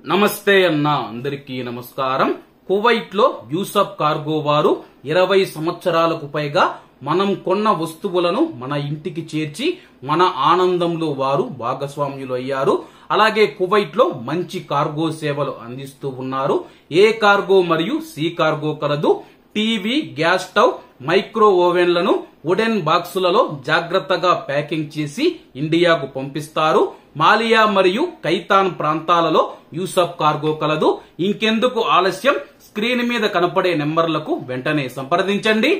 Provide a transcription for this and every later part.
నమస్తే అన్న అందరికీ నమస్కారం కువైట్ లో యూసఫ్ కార్గో వారు ఇరవై సంవత్సరాలకు పైగా మనం కొన్న వస్తువులను మన ఇంటికి చేర్చి మన ఆనందంలో వారు భాగస్వామ్యులు అయ్యారు అలాగే కువైట్ లో మంచి కార్గో సేవలు అందిస్తూ ఉన్నారు ఏ కార్గో మరియు సి కార్గో కలదు టీవీ గ్యాస్ స్టవ్ మైక్రో ఓవెన్లను వుడెన్ బాక్సులలో జాగ్రత్తగా ప్యాకింగ్ చేసి ఇండియాకు పంపిస్తారు మాలియా మరియు కైతాన్ ప్రాంతాలలో యూసఫ్ కార్గో కలదు ఇంకెందుకు ఆలస్యం స్క్రీన్ మీద కనపడే నెంబర్లకు వెంటనే సంప్రదించండి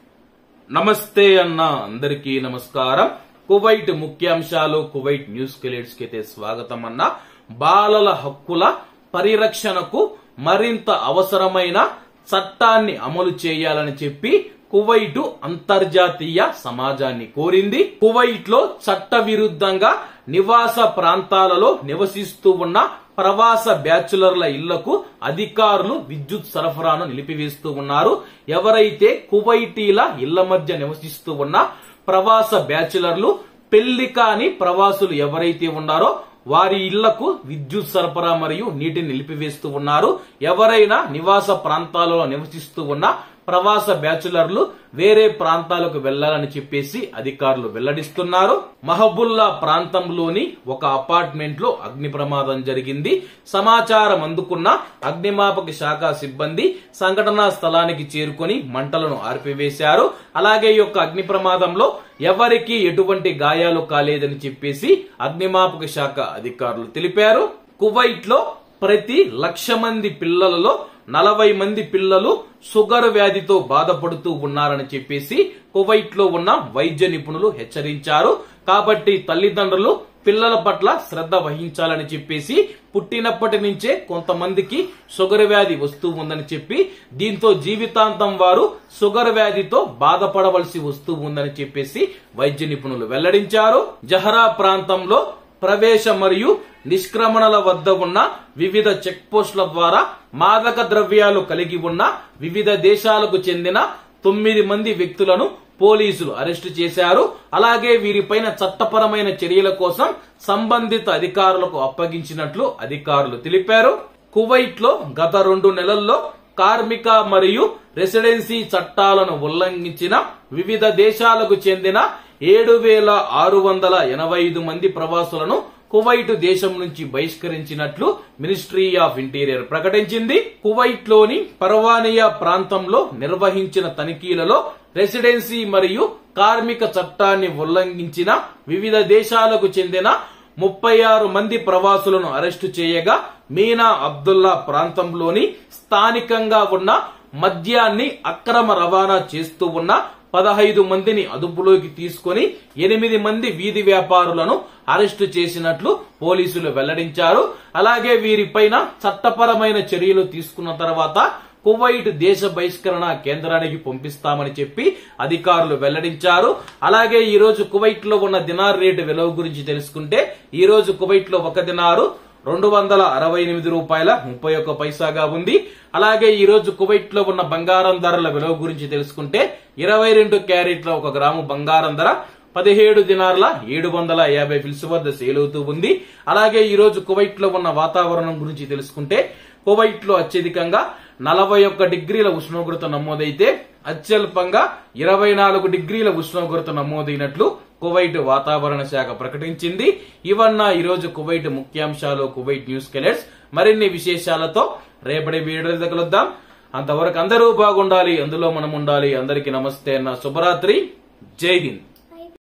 నమస్తే అన్న అందరికీ నమస్కారం కువైట్ ముఖ్యాంశాలు కువైట్ న్యూస్ కెలీడ్స్ కి అయితే స్వాగతం అన్న బాలల హక్కుల పరిరక్షణకు మరింత అవసరమైన చట్టాన్ని అమలు చేయాలని చెప్పి కువైట్ అంతర్జాతీయ సమాజాన్ని కోరింది కువైట్ లో చట్ట విరుద్ధంగా నివాస ప్రాంతాలలో నివసిస్తూ ఉన్న ప్రవాస బ్యాచులర్ల ఇళ్లకు అధికారులు విద్యుత్ సరఫరాను నిలిపివేస్తూ ఉన్నారు ఎవరైతే కువైటీల ఇళ్ల మధ్య నివసిస్తూ ఉన్న ప్రవాస బ్యాచులర్లు పెళ్లి కాని ప్రవాసులు ఎవరైతే ఉన్నారో వారి ఇళ్లకు విద్యుత్ సరఫరా మరియు నీటిని నిలిపివేస్తూ ఉన్నారు ఎవరైనా నివాస ప్రాంతాలలో నివసిస్తూ ఉన్న ప్రవాస బ్యాచులర్లు వేరే ప్రాంతాలకు వెళ్లాలని చెప్పేసి అధికారులు వెల్లడిస్తున్నారు మహబుల్లా ప్రాంతంలోని ఒక అపార్ట్మెంట్ లో అగ్ని ప్రమాదం జరిగింది సమాచారం అందుకున్న అగ్నిమాపక శాఖ సిబ్బంది సంఘటనా స్థలానికి చేరుకొని మంటలను ఆర్పివేశారు అలాగే ఈ యొక్క అగ్ని ప్రమాదంలో ఎవరికి ఎటువంటి గాయాలు కాలేదని చెప్పేసి అగ్నిమాపక శాఖ అధికారులు తెలిపారు కువైట్ లో ప్రతి లక్ష మంది పిల్లలలో నలభై మంది పిల్లలు షుగర్ వ్యాధితో బాధపడుతూ ఉన్నారని చెప్పేసి కువైట్ లో ఉన్న వైద్య నిపుణులు హెచ్చరించారు కాబట్టి తల్లిదండ్రులు పిల్లల పట్ల శ్రద్ధ వహించాలని చెప్పేసి పుట్టినప్పటి నుంచే కొంతమందికి షుగర్ వ్యాధి వస్తూ ఉందని చెప్పి దీంతో జీవితాంతం వారు షుగర్ వ్యాధితో బాధపడవలసి వస్తూ ఉందని చెప్పేసి వైద్య నిపుణులు వెల్లడించారు జహరా ప్రాంతంలో ప్రవేశ మరియు నిష్క్రమణల వద్ద ఉన్న వివిధ చెక్ పోస్టుల ద్వారా మాదక ద్రవ్యాలు కలిగి ఉన్న వివిధ దేశాలకు చెందిన తొమ్మిది మంది వ్యక్తులను పోలీసులు అరెస్టు చేశారు అలాగే వీరిపైన చట్టపరమైన చర్యల కోసం సంబంధిత అధికారులకు అప్పగించినట్లు అధికారులు తెలిపారు కువైట్ లో గత రెండు నెలల్లో కార్మిక మరియు రెసిడెన్సీ చట్టాలను ఉల్లంఘించిన వివిధ దేశాలకు చెందిన ఏడు వేల ఆరు వందల ఎనభై ఐదు మంది ప్రవాసులను కువైట్ దేశం నుంచి బహిష్కరించినట్లు మినిస్ట్రీ ఆఫ్ ఇంటీరియర్ ప్రకటించింది కువైట్ లోని పర్వానియా ప్రాంతంలో నిర్వహించిన తనిఖీలలో రెసిడెన్సీ మరియు కార్మిక చట్టాన్ని ఉల్లంఘించిన వివిధ దేశాలకు చెందిన ముప్పై ఆరు మంది ప్రవాసులను అరెస్టు చేయగా మీనా అబ్దుల్లా ప్రాంతంలోని స్థానికంగా ఉన్న మద్యాన్ని అక్రమ రవాణా చేస్తూ ఉన్న పదహైదు మందిని అదుపులోకి తీసుకొని ఎనిమిది మంది వీధి వ్యాపారులను అరెస్టు చేసినట్లు పోలీసులు వెల్లడించారు అలాగే వీరిపైన చట్టపరమైన చర్యలు తీసుకున్న తర్వాత కువైట్ దేశ బహిష్కరణ కేంద్రానికి పంపిస్తామని చెప్పి అధికారులు వెల్లడించారు అలాగే ఈ రోజు కువైట్ లో ఉన్న దినార్ రేటు విలువ గురించి తెలుసుకుంటే ఈ రోజు కువైట్ లో ఒక దినారు రెండు వందల అరవై ఎనిమిది రూపాయల ముప్పై ఒక్క పైసాగా ఉంది అలాగే ఈ రోజు కువైట్ లో ఉన్న బంగారం ధరల విలువ గురించి తెలుసుకుంటే ఇరవై రెండు క్యారెట్ల ఒక గ్రాము బంగారం ధర పదిహేడు దినార్ల ఏడు వందల యాభై ఫిల్స్ వద్ద సేల్ అవుతూ ఉంది అలాగే ఈ రోజు కువైట్ లో ఉన్న వాతావరణం గురించి తెలుసుకుంటే కువైట్ లో అత్యధికంగా నలభై ఒక్క డిగ్రీల ఉష్ణోగ్రత నమోదైతే అత్యల్పంగా ఇరవై నాలుగు డిగ్రీల ఉష్ణోగ్రత నమోదైనట్లు కువైట్ వాతావరణ శాఖ ప్రకటించింది ఇవన్న ఈరోజు కువైట్ ముఖ్యాంశాలు కువైట్ న్యూస్ కెలెట్స్ మరిన్ని విశేషాలతో రేపటి వీడియో తగులుద్దాం అంతవరకు అందరూ బాగుండాలి అందులో మనం ఉండాలి అందరికీ నమస్తే అన్న శుభరాత్రి జై హింద్